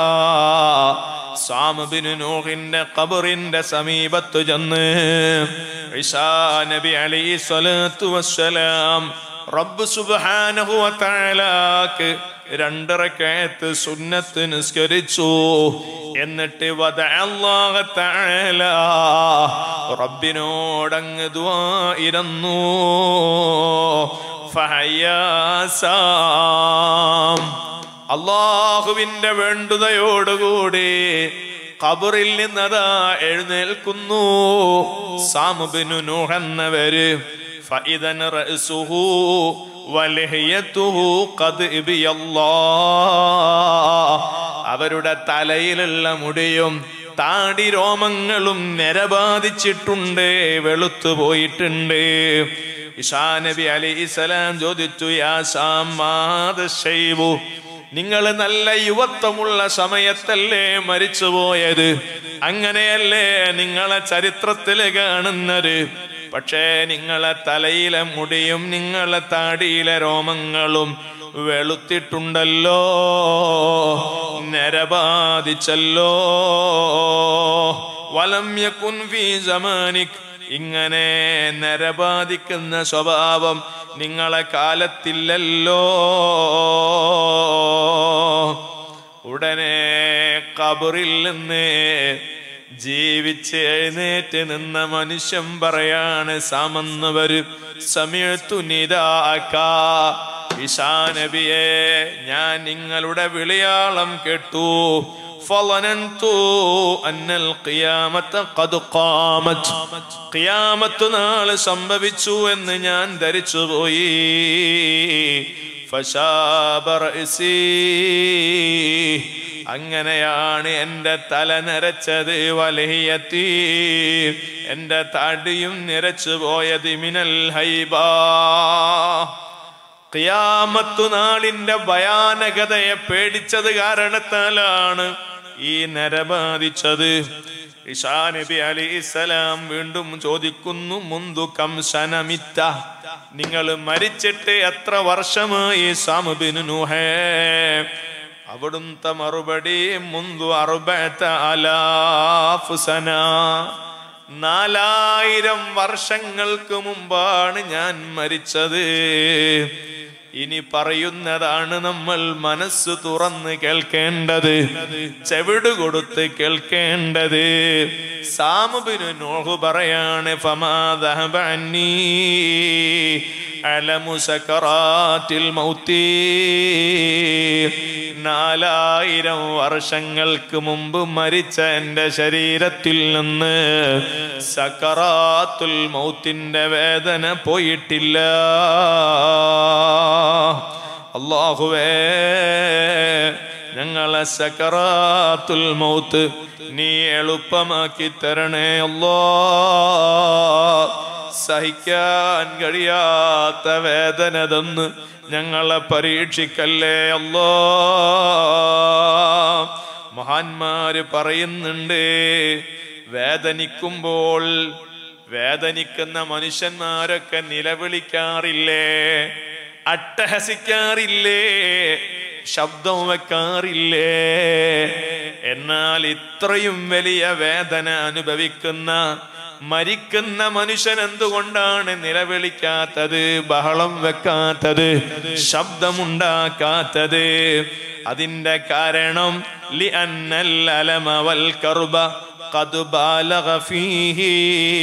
Speaker 1: സാമബിന് നൂഹിന്റെ ഖബറിന്റെ സമീപത്ത് ചെന്ന് ഇസാ നബി അലൈഹി സ്വലാത്തു വസ്സലാം റബ്ബ് സുബ്ഹാനഹു വ തആലാക്ക് രണ്ടറക്കയത്ത് സുന്നത്ത് നിസ്കരിച്ചു എന്നിട്ട് വദ അല്ലാഹ തആല റബ്ബിനോടങ്ങ് ദുആ ഇരുന്നു ഫഹയാസാം അള്ളാഹുവിന്റെ വേണ്ടുതയോടുകൂടി ഖബറിൽ നിന്നതാ എഴുന്നേൽക്കുന്നു സാമുബിനു നൂഹെന്നവര് ഫഇദൻ റഅസുഹു വലഹിയതുഹു ഖദ് ഇബിയല്ലാഹ് അവരുടെ തലയിലുള്ള മുടിയും താടി രോമങ്ങളും നിരബാധിച്ചിട്ടുണ്ട് വെളുത്തു പോയിട്ടുണ്ട് ഇഷാ നബി അലൈഹിസലാം ചോദിച്ചു യാ സാമാദ ശൈബു നിങ്ങൾ നല്ല യുവത്വമുള്ള സമയത്തല്ലേ മരിച്ചുപോയത് അങ്ങനെയല്ലേ നിങ്ങളെ ചരിത്രത്തിൽ കാണുന്നത് പക്ഷേ നിങ്ങളെ തലയിലെ മുടിയും നിങ്ങളെ താടിയിലെ രോമങ്ങളും വെളുത്തിട്ടുണ്ടല്ലോ നരബാധിച്ചല്ലോ വലം യകുൻ ഫീ സമാനിക് ഇങ്ങനെ നരബാധിക്കുന്ന സ്വഭാവം നിങ്ങളെ കാലത്തില്ലല്ലോ ഉടനെ കബറിൽ നിന്ന് ജീവിച്ച് എഴുന്നേറ്റ് നിന്ന മനുഷ്യൻ പറയാണ് സാമെന്നവര് സമയത്തു നിതാക്ക നബിയെ ഞാൻ നിങ്ങളുടെ വിളിയാളം കേട്ടു فظننت أن القيامة قد قامت ഖിയാമത്ത് നാള് സംഭവിച്ചു എന്ന് ഞാൻ ധരിച്ചുപോയി ഫശാബ റഅ്സി. അങ്ങനെയാണ് എൻ്റെ തല നിരച്ചത് വലഹിയത്തി എൻ്റെ താടിയും നിരച്ചു പോയത് മിനൽ ഹൈബാ ഖിയാമത്തു നാളിന്റെ ഭയാനകതയെ പേടിച്ചത് കാരണത്താലാണ് ഈ നരബാധിച്ചത് ഇഷാ നബി അലി ഇസ്ലാം വീണ്ടും ചോദിക്കുന്നു മുന്തു കംസനമിത്ത നിങ്ങൾ മരിച്ചിട്ട് എത്ര വർഷമായി സാമുബിനു നൂഹേ അവിടുത്തെ മറുപടി മുന്തു അറുപത്ത അലാഫുസന നാലായിരം വർഷങ്ങൾക്ക് മുമ്പാണ് ഞാൻ മരിച്ചത് ഇനി പറയുന്നതാണ് നമ്മൾ മനസ്സ് തുറന്ന് കേൾക്കേണ്ടത് ചെവിട് കൊടുത്ത് കേൾക്കേണ്ടത് സാമുബിനു നോഹു പറയാണ് ഫമാദഹബഅന്നീ അലമു സക്കറാറ്റിൽ മൗത്തീ നാലായിരം വർഷങ്ങൾക്ക് മുമ്പ് മരിച്ച എൻ്റെ ശരീരത്തിൽ നിന്ന് സക്കറാത്തുൽ മൗത്തിന്റെ വേദന പോയിട്ടില്ല അള്ളാഹുവേ ഞങ്ങളെ സക്കറാത്തുൽ മൗത്ത് നീ എളുപ്പമാക്കി തരണേ അല്ലോ സഹിക്കാൻ കഴിയാത്ത വേദന തന്ന് ഞങ്ങളെ പരീക്ഷിക്കല്ലേ അല്ലോ മഹാന്മാര് പറയുന്നുണ്ട് വേദനിക്കുമ്പോൾ വേദനിക്കുന്ന മനുഷ്യന്മാരൊക്കെ നിലവിളിക്കാറില്ലേ അട്ടഹസിക്കാറില്ലേ ശബ്ദം വെക്കാറില്ലേ എന്നാൽ ഇത്രയും വലിയ വേദന അനുഭവിക്കുന്ന മരിക്കുന്ന മനുഷ്യൻ എന്തുകൊണ്ടാണ് നിലവിളിക്കാത്തത് ബഹളം വെക്കാത്തത് ശബ്ദമുണ്ടാക്കാത്തത് അതിന്റെ കാരണം ലി അന്നൽ അലമ വൽ കർബ ഖദ് ബാലഗ ഫീഹി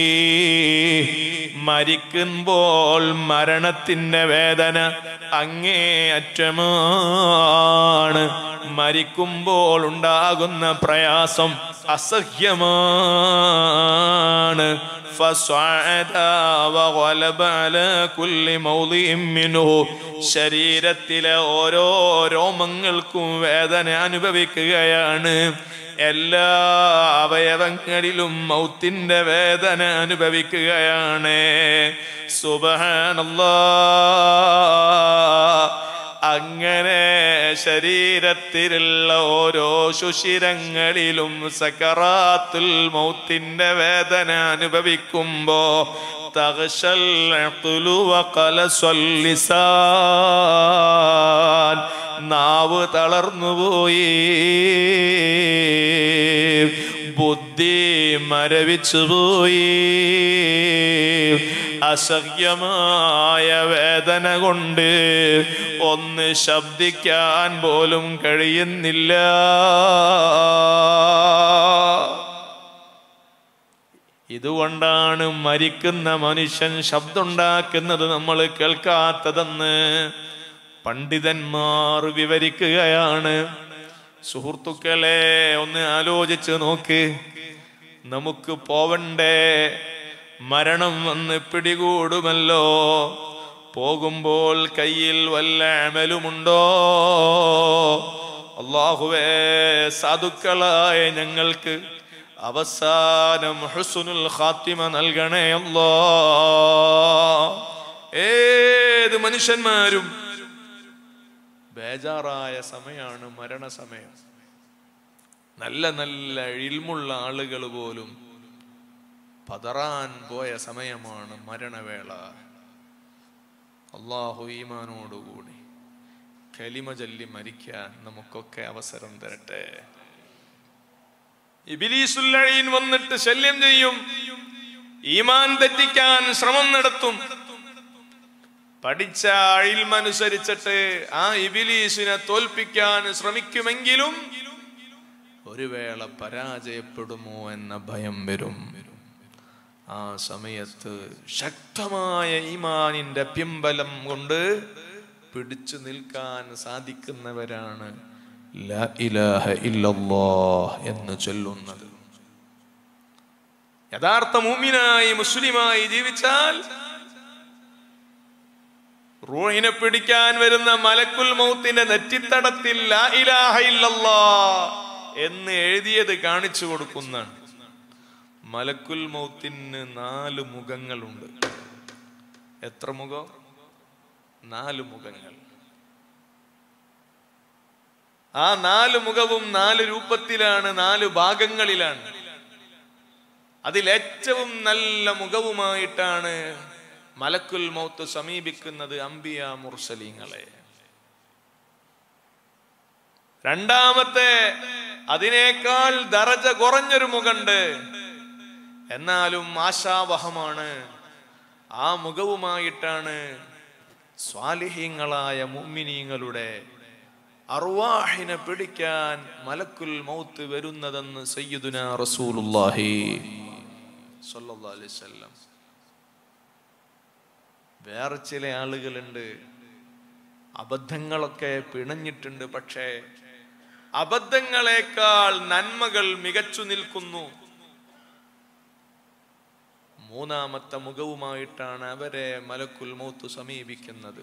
Speaker 1: മരിക്കുമ്പോൾ മരണത്തിന്റെ വേദന അങ്ങേയറ്റമാണ് മരിക്കുമ്പോൾ ഉണ്ടാകുന്ന പ്രയാസം അസഹ്യമാണ് فصعد وغلب على كل موضع منه ശരീരത്തിലെ ഓരോ രോമങ്ങൾക്കും വേദന അനുഭവിക്കുകയാണ് എല്ലാ അവയവങ്ങളിലും മൗത്തിന്റെ വേദന അനുഭവിക്കുകയാണ് സുബഹാനല്ലാ അങ്ങനെ ശരീരത്തിലുള്ള ഓരോ സുഷിരങ്ങളിലും സക്കറാത്തുൽ മൗത്തിന്റെ വേദന അനുഭവിക്കുമ്പോ തകശൽ അഖ്ലു വഖലസൽ ലിസാൻ നാവ് തളർന്നുപോയി ബുദ്ധി മരവിച്ചുപോയി അസഹ്യമായ വേദന കൊണ്ട് ഒന്ന് ശബ്ദിക്കാൻ പോലും കഴിയുന്നില്ല ഇതുകൊണ്ടാണ് മരിക്കുന്ന മനുഷ്യൻ ശബ്ദമുണ്ടാക്കുന്നത് നമ്മൾ കേൾക്കാത്തതെന്ന് പണ്ഡിതന്മാർ വിവരിക്കുകയാണ് സുഹൃത്തുക്കളെ ഒന്ന് ആലോചിച്ച് നോക്ക് നമുക്ക് പോവണ്ടേ മരണം വന്ന് പിടികൂടുമല്ലോ പോകുമ്പോൾ കയ്യിൽ വല്ല അമലുമുണ്ടോ അള്ളാഹുവേ സാധുക്കളായ ഞങ്ങൾക്ക് അവസാനം ഹുസുനുൽ ഖാത്തിമ നൽകണേ അല്ലോ ഏത് മനുഷ്യന്മാരും ബേജാറായ സമയമാണ് മരണസമയം നല്ല നല്ല ഇൽമുള്ള ആളുകൾ പോലും പതറാൻ പോയ സമയമാണ് മരണവേള അള്ളാഹു ഈമാനോടുകൂടി കലിമ ചൊല്ലി മരിക്കാൻ നമുക്കൊക്കെ അവസരം തരട്ടെ ഇബിലീസുല്ലഴീൻ വന്നിട്ട് ശല്യം ചെയ്യും ഈമാൻ തെറ്റിക്കാൻ ശ്രമം നടത്തും പഠിച്ച അഴിൽമനുസരിച്ചിട്ട് ആ ഇബിലീസിനെ തോൽപ്പിക്കാൻ ശ്രമിക്കുമെങ്കിലും ഒരു വേള പരാജയപ്പെടുമോ എന്ന ഭയം വരും ആ സമയത്ത് ശക്തമായ ഈമാനിന്റെ പിമ്പലം കൊണ്ട് പിടിച്ചു നിൽക്കാൻ സാധിക്കുന്നവരാണ് ലാ ഇലാഹ ഇല്ലല്ലാഹ് എന്ന് ചൊല്ലുന്നത് യഥാർത്ഥ മൂമിനായി മുസ്ലിമായി ജീവിച്ചാൽ റൂഹിനെ പിടിക്കാൻ വരുന്ന മലക്കുൽ മൗത്തിന്റെ നെറ്റിത്തടത്തിൽ ലാ ഇലാഹ ഇല്ലല്ലാഹ് എന്ന് എഴുതിയത് കാണിച്ചു കൊടുക്കുന്നതാണ് മലക്കുൽ മൗത്തിന് നാല് മുഖങ്ങളുണ്ട് എത്ര മുഖം നാല് മുഖങ്ങൾ ആ നാല് മുഖവും നാല് രൂപത്തിലാണ് നാല് ഭാഗങ്ങളിലാണ് അതിലേറ്റവും നല്ല മുഖവുമായിട്ടാണ് മലക്കുൽ മൗത്ത് സമീപിക്കുന്നത് അംബിയ മുർസലീങ്ങളെ രണ്ടാമത്തെ അതിനേക്കാൾ ദറജ കുറഞ്ഞൊരു മുഖണ്ട് എന്നാലും ആശാവഹമാണ് ആ മുഖവുമായിട്ടാണ് സ്വാലിഹീങ്ങളായ മുമ്മിനീങ്ങളുടെ അറുവാഹിനെ പിടിക്കാൻ മലക്കുൽ മൗത്ത് വരുന്നതെന്ന് സയ്യിദുന റസൂലുള്ളാഹി സ്വല്ലല്ലാഹു അലൈഹി വസല്ലം വേറെ ചില ആളുകളുണ്ട് അബദ്ധങ്ങളൊക്കെ പിണഞ്ഞിട്ടുണ്ട് പക്ഷേ അബദ്ധങ്ങളെക്കാൾ നന്മകൾ മികച്ചു നിൽക്കുന്നു മൂന്നാമത്തെ മുഖവുമായിട്ടാണ് അവരെ മലക്കുൽ മൗത്ത് സമീപിക്കുന്നത്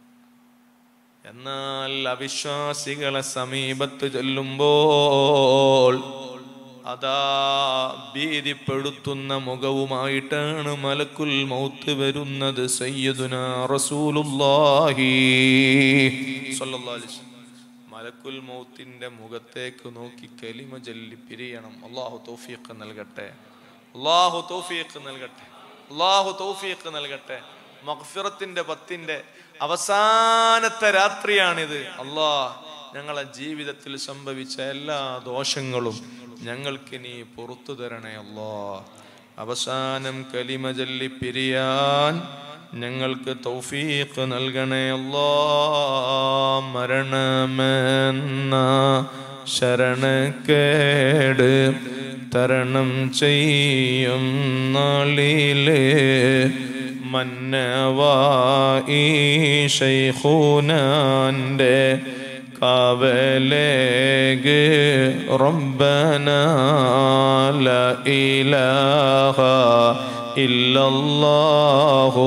Speaker 1: എന്നാൽ അവിശ്വാസികളെ സമീപത്ത് ചെല്ലുമ്പോൾ അതാ ഭീതിപ്പെടുത്തുന്ന മുഖവുമായിട്ടാണ് മലക്കുൽ മൗത്ത് വരുന്നത് സയ്യദുന റസൂലുള്ളാഹി സ്വല്ലല്ലാഹു അലൈഹി വസല്ലം. മലക്കുൽ മൗത്തിന്റെ മുഖത്തേക്ക് നോക്കി കലിമ ചൊല്ലി പിരിയണം അള്ളാഹു തൗഫീഖ് നൽകട്ടെ അള്ളാഹു തൗഫീഖ് നൽകട്ടെ അള്ളാഹു തൗഫീഖ് നൽകട്ടെ മഗ്ഫിറത്തിന്റെ പത്തിന്റെ അവസാനത്തെ രാത്രിയാണിത് അള്ളാഹ് ഞങ്ങളെ ജീവിതത്തിൽ സംഭവിച്ച എല്ലാ ദോഷങ്ങളും ഞങ്ങൾക്ക് നീ പുറത്തു തരണേ അല്ലാ അവസാനം കലിമ ചൊല്ലി പിരിയാൻ ഞങ്ങൾക്ക് തൗഫീഖ് നൽകണേ അല്ലാ മരണമെന്ന ശരണക്കേട് തരണം ചെയ്യും നാളില് മന്നവായി ശൈഖൂനാൻ്റെ കാവലേഗ് റബ്ബന ല ഇലാഹ ഇല്ലല്ലാഹു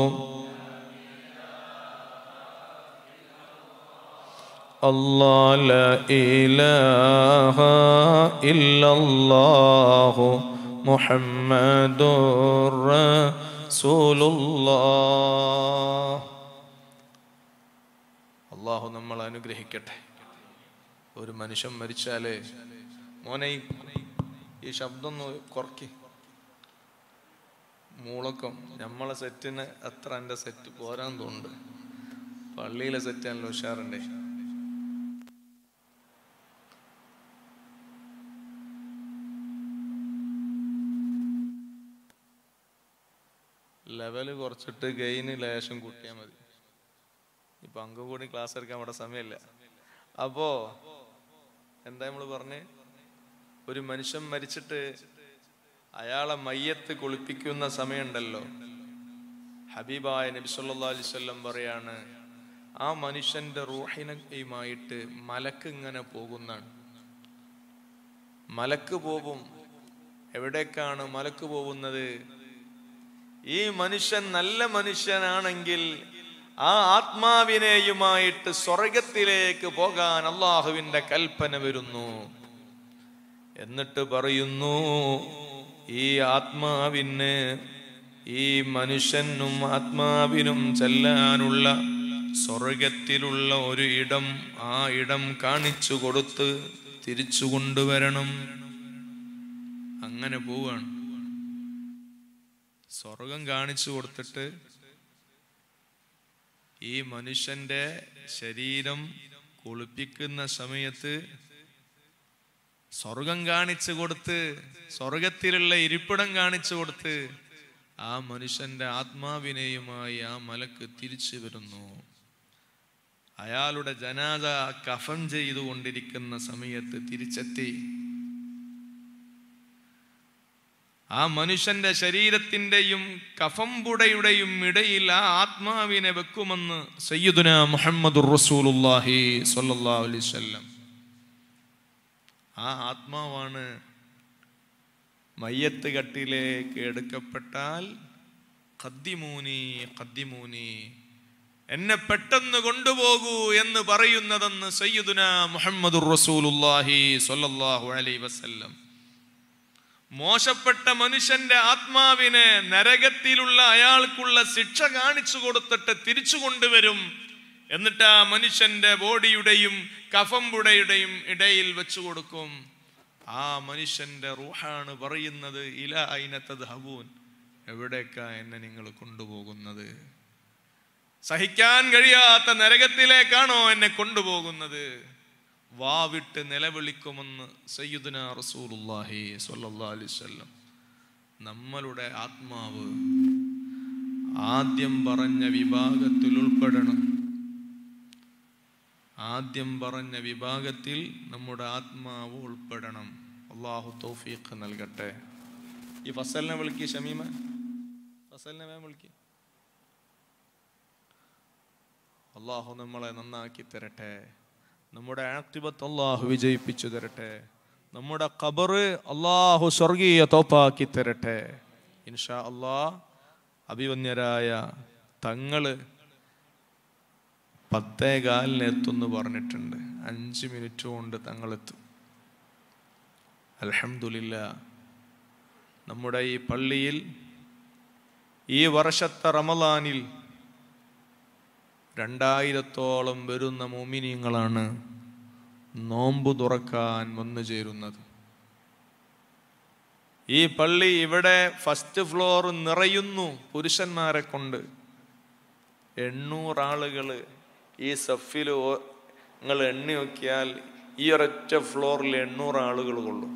Speaker 1: الله لا إله إلا الله محمد رسول الله അള്ളാഹു നമ്മൾ അനുഗ്രഹിക്കട്ടെ ഒരു മനുഷ്യൻ മരിച്ചാല് മോനെ ഈ- ഈ ശബ്ദം ഒന്ന് കുറക്കി മൂളക്കം നമ്മളെ സെറ്റിന് അത്ര എൻ്റെ സെറ്റ് പോരാൻ തോന്നുന്നുണ്ട് പള്ളിയിലെ സെറ്റാണല്ലോ ഉഷാറുണ്ടേ ലെവല് കുറച്ചിട്ട് ഗെയിന് ലേശം കൂട്ടിയാൽ മതി ഇപ്പൊ അങ്കം കൂടി ക്ലാസ് എടുക്കാൻ അവിടെ സമയമില്ല അപ്പോ എന്താ നമ്മൾ പറഞ്ഞേ ഒരു മനുഷ്യൻ മരിച്ചിട്ട് അയാളെ മയ്യത്ത് കുളിപ്പിക്കുന്ന സമയമുണ്ടല്ലോ ഹബീബായ നബി സല്ലല്ലാഹു അലൈഹി വസല്ലം പറയാണ് ആ മനുഷ്യന്റെ റൂഹിനുമായിട്ട് മലക്ക് ഇങ്ങനെ പോകുന്നാണ് മലക്ക് പോകും എവിടേക്കാണ് മലക്ക് പോകുന്നത് ഈ മനുഷ്യൻ നല്ല മനുഷ്യനാണെങ്കിൽ ആ ആത്മാവിനെയുമായിട്ട് സ്വർഗത്തിലേക്ക് പോകാൻ അള്ളാഹുവിന്റെ കൽപ്പന വരുന്നു എന്നിട്ട് പറയുന്നു ഈ ആത്മാവിന് ഈ മനുഷ്യനും ആത്മാവിനും ചെല്ലാനുള്ള സ്വർഗത്തിലുള്ള ഒരു ഇടം ആ ഇടം കാണിച്ചു കൊടുത്ത് തിരിച്ചു കൊണ്ടുവരണം അങ്ങനെ പോവാണ് സ്വർഗം കാണിച്ചു കൊടുത്തിട്ട് ഈ മനുഷ്യന്റെ ശരീരം കുളിപ്പിക്കുന്ന സമയത്ത് സ്വർഗം കാണിച്ചു കൊടുത്ത് സ്വർഗത്തിലുള്ള ഇരിപ്പിടം കാണിച്ചു കൊടുത്ത് ആ മനുഷ്യന്റെ ആത്മാവിനെയുമായി ആ മലക്ക് തിരിച്ചു വരുന്നു അയാളുടെ ജനാദ കഫം ചെയ്തുകൊണ്ടിരിക്കുന്ന സമയത്ത് തിരിച്ചെത്തി ആ മനുഷ്യന്റെ ശരീരത്തിന്റെയും കഫംപുടയുടെയും ഇടയിൽ ആ ആത്മാവിനെ വെക്കുമെന്ന് സയ്യിദുന മുഹമ്മദ് റസൂലുല്ലാഹി സ്വല്ലല്ലാഹു അലൈഹി വസല്ലം ആ ആത്മാവാണ് മയ്യത്ത് കട്ടിലേക്ക് എടുക്കപ്പെട്ടാൽ ഖദ്ദിമൂനി ഖദ്ദിമൂനി എന്നെ പെട്ടെന്ന് കൊണ്ടുപോകൂ എന്ന് പറയുന്നതെന്ന് സയ്യിദുന മുഹമ്മദ് റസൂലുല്ലാഹി സ്വല്ലല്ലാഹു അലൈഹി വസല്ലം മോശപ്പെട്ട മനുഷ്യന്റെ ആത്മാവിനെ നരകത്തിലുള്ള അയാൾക്കുള്ള ശിക്ഷ കാണിച്ചു കൊടുത്തിട്ട് തിരിച്ചു കൊണ്ടുവരും എന്നിട്ട് ആ മനുഷ്യന്റെ ബോഡിയുടെയും കഫംപുടയുടെയും ഇടയിൽ വെച്ചു കൊടുക്കും ആ മനുഷ്യന്റെ റൂഹാണ് പറയുന്നത് ഇല അയിനത്തത് ഹബൂൻ എവിടേക്കാ എന്നെ നിങ്ങൾ കൊണ്ടുപോകുന്നത് സഹിക്കാൻ കഴിയാത്ത നരകത്തിലേക്കാണോ എന്നെ കൊണ്ടുപോകുന്നത് വാവിട്ട് നിലവിളിക്കുമെന്ന് സയ്യിദുന റസൂലുള്ളാഹി സ്വല്ലല്ലാഹു അലൈഹി വസല്ലം നമ്മളുടെ ആത്മാവ് ആദ്യം പറഞ്ഞ വിഭാഗത്തിൽ ഉൾപ്പെടണം ആദ്യം പറഞ്ഞ വിഭാഗത്തിൽ നമ്മുടെ ആത്മാവ് ഉൾപ്പെടണം അള്ളാഹു തൗഫീഖ് നൽകട്ടെ ഈ ഫസലിനെ വിളിക്ക് ഷമീമ ഫസലിനെ വേം വിളിക്ക് അള്ളാഹു നമ്മളെ നന്നാക്കി തരട്ടെ നമ്മുടെ ആക്തിബത്ത് അള്ളാഹു വിജയിപ്പിച്ചു തരട്ടെ നമ്മുടെ ഖബറ് അള്ളാഹു സ്വർഗീയ തോപ്പാക്കി തരട്ടെ ഇൻഷാ അള്ളാഹ് അഭിവന്യരായ തങ്ങള് പത്തേ കാലിന് എത്തുമെന്ന് പറഞ്ഞിട്ടുണ്ട് അഞ്ച് മിനിറ്റ് കൊണ്ട് തങ്ങളെത്തും അൽഹംദുലില്ല നമ്മുടെ ഈ പള്ളിയിൽ ഈ വർഷത്തെ റമലാനിൽ രണ്ടായിരത്തോളം വരുന്ന മോമിനിയങ്ങളാണ് നോമ്പ് തുറക്കാൻ വന്നു ചേരുന്നത് ഈ പള്ളി ഇവിടെ ഫസ്റ്റ് ഫ്ലോർ നിറയുന്നു പുരുഷന്മാരെ കൊണ്ട് എണ്ണൂറ് ആളുകൾ ഈ സഫിൽ നിങ്ങൾ എണ്ണി നോക്കിയാൽ ഈ ഒരൊറ്റ ഫ്ലോറിൽ എണ്ണൂറ് ആളുകൾ കൊള്ളും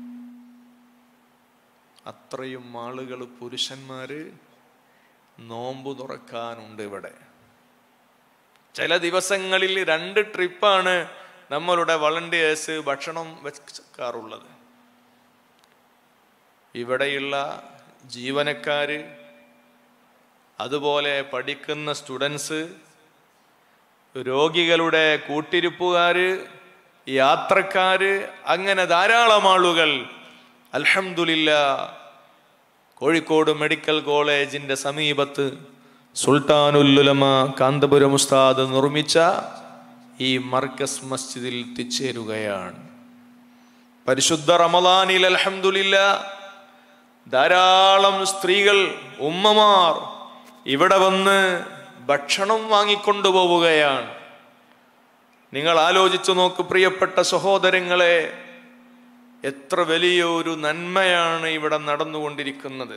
Speaker 1: അത്രയും ആളുകൾ പുരുഷന്മാര് നോമ്പ് തുറക്കാനുണ്ട് ഇവിടെ ചില ദിവസങ്ങളിൽ രണ്ട് ട്രിപ്പാണ് നമ്മളുടെ വളണ്ടിയേഴ്സ് ഭക്ഷണം വെക്കാറുള്ളത് ഇവിടെയുള്ള ജീവനക്കാര് അതുപോലെ പഠിക്കുന്ന സ്റ്റുഡൻസ് രോഗികളുടെ കൂട്ടിരിപ്പുകാര് യാത്രക്കാര് അങ്ങനെ ധാരാളം ആളുകൾ അൽഹംദുലില്ല കോഴിക്കോട് മെഡിക്കൽ കോളേജിന്റെ സമീപത്ത് സുൽത്താനുല്ലുലമ കാന്തപുരം ഉസ്താദ് നിർമ്മിച്ച ഈ മർക്കസ് മസ്ജിദിൽ എത്തിച്ചേരുകയാണ് പരിശുദ്ധ റമദാനിൽ അൽഹംദുലില്ല ധാരാളം സ്ത്രീകൾ ഉമ്മമാർ ഇവിടെ വന്ന് ഭക്ഷണം വാങ്ങിക്കൊണ്ടുപോവുകയാണ് നിങ്ങൾ ആലോചിച്ചു നോക്ക് പ്രിയപ്പെട്ട സഹോദരങ്ങളെ എത്ര വലിയൊരു നന്മയാണ് ഇവിടെ നടന്നുകൊണ്ടിരിക്കുന്നത്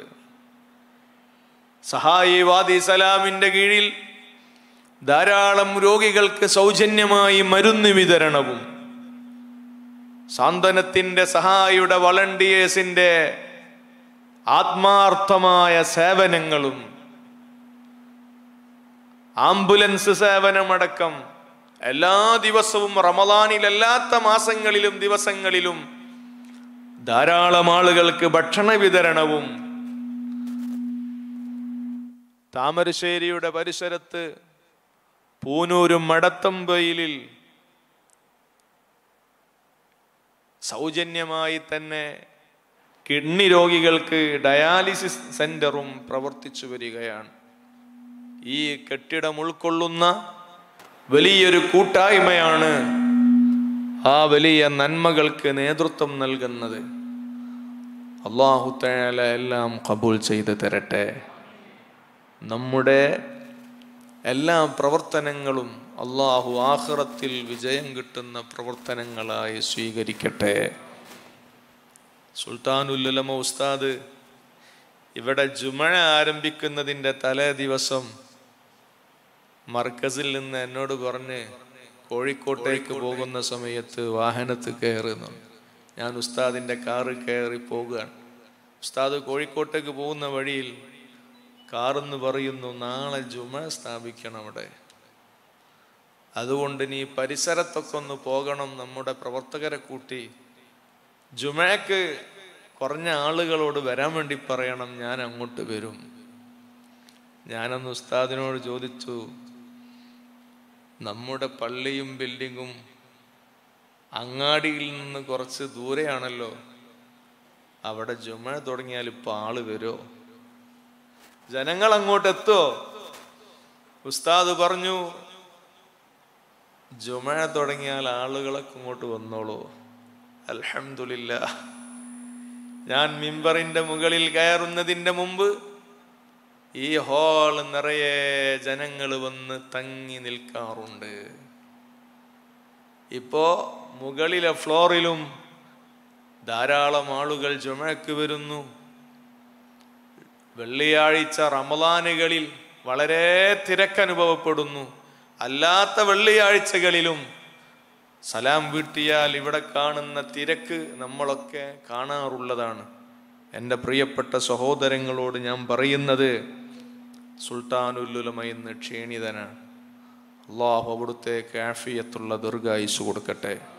Speaker 1: സഹായി വാദി സലാമിന്റെ കീഴിൽ ധാരാളം രോഗികൾക്ക് സൗജന്യമായി മരുന്ന് വിതരണവും സാന്ത്വനത്തിന്റെ സഹായിയുടെ വളണ്ടിയേഴ്സിന്റെ ആത്മാർത്ഥമായ സേവനങ്ങളും ആംബുലൻസ് സേവനമടക്കം എല്ലാ ദിവസവും റമദാനിലല്ലാത്ത മാസങ്ങളിലും ദിവസങ്ങളിലും ധാരാളം ആളുകൾക്ക് ഭക്ഷണ വിതരണവും താമരശ്ശേരിയുടെ പരിസരത്ത് പൂനൂരും മടത്തമ്പയിലിൽ സൗജന്യമായി തന്നെ കിഡ്നി രോഗികൾക്ക് ഡയാലിസിസ് സെന്ററും പ്രവർത്തിച്ചു വരികയാണ് ഈ കെട്ടിടം ഉൾക്കൊള്ളുന്ന വലിയൊരു കൂട്ടായ്മയാണ് ആ വലിയ നന്മകൾക്ക് നേതൃത്വം നൽകുന്നത് അള്ളാഹു തആല എല്ലാം കബൂൽ ചെയ്ത് തരട്ടെ നമ്മുടെ എല്ലാ പ്രവർത്തനങ്ങളും അള്ളാഹു ആഹ്റത്തിൽ വിജയം കിട്ടുന്ന പ്രവർത്തനങ്ങളായി സ്വീകരിക്കട്ടെ സുൽത്താനുല്ലമ ഉസ്താദ് ഇവിടെ ജുമഴ ആരംഭിക്കുന്നതിൻ്റെ തലേ ദിവസം മർക്കസിൽ നിന്ന് എന്നോട് പറഞ്ഞ് കോഴിക്കോട്ടേക്ക് പോകുന്ന സമയത്ത് വാഹനത്ത് കയറുന്നു ഞാൻ ഉസ്താദിൻ്റെ കാറ് കയറി പോകുകയാണ് ഉസ്താദ് കോഴിക്കോട്ടേക്ക് പോകുന്ന വഴിയിൽ കാറെന്ന് പറയുന്നു നാളെ ജുമ സ്ഥാപിക്കണം അവിടെ അതുകൊണ്ട് നീ പരിസരത്തൊക്കെ ഒന്ന് പോകണം നമ്മുടെ പ്രവർത്തകരെ കൂട്ടി ജുമയ്ക്ക് കുറഞ്ഞ ആളുകളോട് വരാൻ വേണ്ടി പറയണം ഞാൻ അങ്ങോട്ട് വരും ഞാനന്ന് ഉസ്താദിനോട് ചോദിച്ചു നമ്മുടെ പള്ളിയും ബിൽഡിങ്ങും അങ്ങാടിയിൽ നിന്ന് കുറച്ച് ദൂരെയാണല്ലോ അവിടെ ജുമ തുടങ്ങിയാൽ ഇപ്പൊ ആള് വരുമോ ജനങ്ങൾ അങ്ങോട്ട് എത്തോ ഉസ്താദ് പറഞ്ഞു ജുമ തുടങ്ങിയാൽ ആളുകളൊക്കെ ഇങ്ങോട്ട് വന്നോളൂ അൽഹംദുലില്ല ഞാൻ മിമ്പറിന്റെ മുകളിൽ കയറുന്നതിന്റെ മുമ്പ് ഈ ഹാൾ നിറയെ ജനങ്ങൾ വന്ന് തങ്ങി നിൽക്കാറുണ്ട് ഇപ്പോ മുകളിലെ ഫ്ലോറിലും ധാരാളം ആളുകൾ ജുമയ്ക്ക് വരുന്നു വെള്ളിയാഴ്ച റമദാനുകളിൽ വളരെ തിരക്കനുഭവപ്പെടുന്നു അല്ലാത്ത വെള്ളിയാഴ്ചകളിലും സലാം വീട്ടിയാൽ ഇവിടെ കാണുന്ന തിരക്ക് നമ്മളൊക്കെ കാണാറുള്ളതാണ് എൻ്റെ പ്രിയപ്പെട്ട സഹോദരങ്ങളോട് ഞാൻ പറയുന്നത് സുൽത്താനുല്ലുലമ എന്ന് ക്ഷീണിതനാണ് അള്ളാഹു അവിടുത്തെ കാഫിയത്തുള്ള ദീർഘായുസ് കൊടുക്കട്ടെ